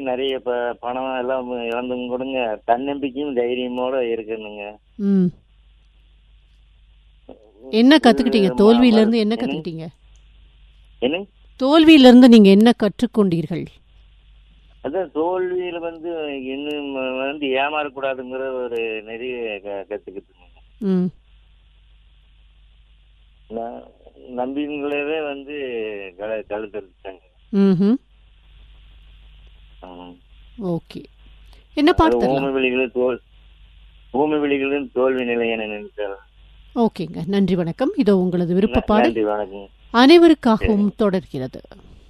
நிறைய இப்ப பணம் எல்லாம் இழந்தும் கொடுங்க தன்னம்பிக்கையும் தைரியமோட இருக்கணுங்க ம் என்ன கத்துக்கிட்டீங்க தோல்வியில இருந்து என்ன கத்துக்கிட்டீங்க என்ன தோல்வியில இருந்து நீங்க என்ன கற்றுக்கொண்டீர்கள் அதான் தோல்வியில வந்து இன்னும் வந்து ஏமாறக்கூடாதுங்கிற ஒரு நிறைய க- கத்துக்கிட்டுங்க ம் ந- நம்பிங்களவே வந்து கல கழுத்தடிச்சிட்டாங்க ம் ஆமாம். ஓகே என்ன பாட்டு அது தரலாம் ஊமை விழிகளில் தோல் ஊமை விழிகளின் தோல்வி நிலை என நினைத்தார் ஓகேங்க நன்றி வணக்கம் இதோ உங்களது விருப்ப பாடல் நன்றி வணக்கம் அனைவருக்காகவும் தொடர்கிறது